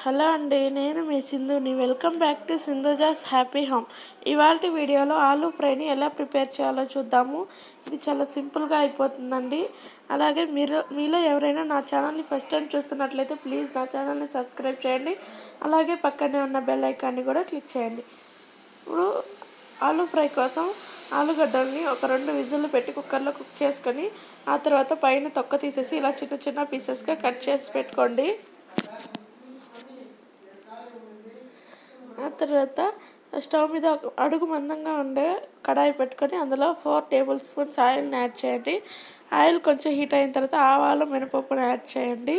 hello అండి నేను మీ సింధుని welcome back to Sindhuja's happy home ఇవాళ వీడియోలో ఆలూ ఫ్రైని ఎలా ప్రిపేర్ చేయాలో చూద్దాము ఇది చాలా సింపుల్గా అయిపోతుందండి అలాగే మీరు మీలో ఎవరైనా నా ఛానల్ని ఫస్ట్ టైం చూస్తున్నట్లయితే ప్లీజ్ నా ఛానల్ని సబ్స్క్రైబ్ చేయండి అలాగే పక్కనే ఉన్న బెల్ ఐకాన్ని కూడా క్లిక్ చేయండి ఇప్పుడు ఆలూ ఫ్రై కోసం ఆలుగడ్డల్ని ఒక రెండు విజిల్లు పెట్టి కుక్కర్లో కుక్ చేసుకొని ఆ తర్వాత పైన తొక్క తీసేసి ఇలా చిన్న చిన్న పీసెస్గా కట్ చేసి పెట్టుకోండి ఆ తర్వాత స్టవ్ మీద ఒక అడుగు మందంగా ఉండే కడాయి పెట్టుకొని అందులో ఫోర్ టేబుల్ స్పూన్స్ ఆయిల్ని యాడ్ చేయండి ఆయిల్ కొంచెం హీట్ అయిన తర్వాత ఆవాలు మినపప్పును యాడ్ చేయండి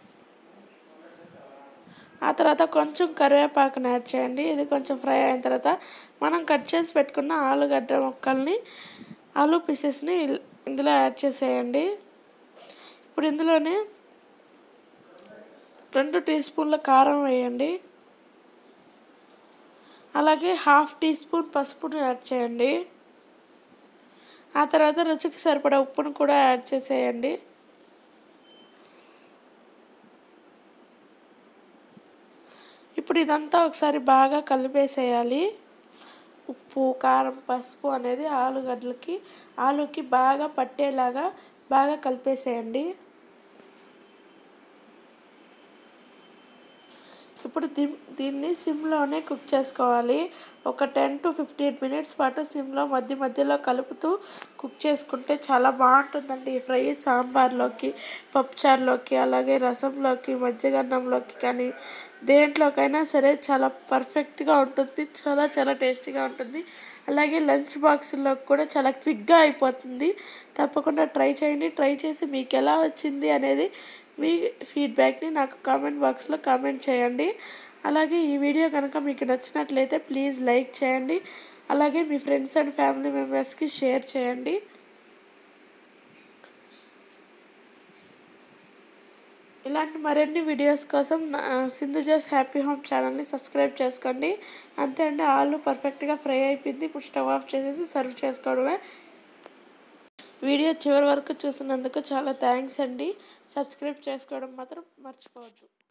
ఆ తర్వాత కొంచెం కరివేపాకుని యాడ్ చేయండి ఇది కొంచెం ఫ్రై అయిన తర్వాత మనం కట్ చేసి పెట్టుకున్న ఆలుగడ్డ ముక్కల్ని ఆలు పీసెస్ని ఇందులో యాడ్ చేసేయండి ఇప్పుడు ఇందులోనే రెండు టీ స్పూన్ల కారం వేయండి అలాగే హాఫ్ టీ స్పూన్ పసుపును యాడ్ చేయండి ఆ తర్వాత రుచికి సరిపడా ఉప్పును కూడా యాడ్ చేసేయండి ఇప్పుడు ఇదంతా ఒకసారి బాగా కలిపేసేయాలి ఉప్పు కారం పసుపు అనేది ఆలుగడ్డలకి ఆలుకి బాగా పట్టేలాగా బాగా కలిపేసేయండి ఇప్పుడు దీ దీన్ని సిమ్లోనే కుక్ చేసుకోవాలి ఒక టెన్ టు ఫిఫ్టీన్ మినిట్స్ పాటు సిమ్లో మధ్య మధ్యలో కలుపుతూ కుక్ చేసుకుంటే చాలా బాగుంటుందండి ఈ ఫ్రై సాంబార్లోకి పప్పుచారులోకి అలాగే రసంలోకి మజ్జిగన్నంలోకి కానీ దేంట్లోకైనా సరే చాలా పర్ఫెక్ట్గా ఉంటుంది చాలా చాలా టేస్టీగా ఉంటుంది అలాగే లంచ్ బాక్సుల్లో కూడా చాలా క్విక్గా అయిపోతుంది తప్పకుండా ట్రై చేయండి ట్రై చేసి మీకు ఎలా వచ్చింది అనేది మీ ఫీడ్బ్యాక్ని నాకు కామెంట్ బాక్స్లో కామెంట్ చేయండి అలాగే ఈ వీడియో కనుక మీకు నచ్చినట్లయితే ప్లీజ్ లైక్ చేయండి అలాగే మీ ఫ్రెండ్స్ అండ్ ఫ్యామిలీ మెంబర్స్కి షేర్ చేయండి ఇలాంటి మరిన్ని వీడియోస్ కోసం సింధుజాస్ హ్యాపీ హోమ్ ఛానల్ని సబ్స్క్రైబ్ చేసుకోండి అంతే అండి ఆలు పర్ఫెక్ట్గా ఫ్రై అయిపోయింది ఇప్పుడు స్టవ్ ఆఫ్ చేసేసి సర్వ్ చేసుకోవడమే వీడియో చివరి వరకు చూసినందుకు చాలా థ్యాంక్స్ అండి సబ్స్క్రైబ్ చేసుకోవడం మాత్రం మర్చిపోవద్దు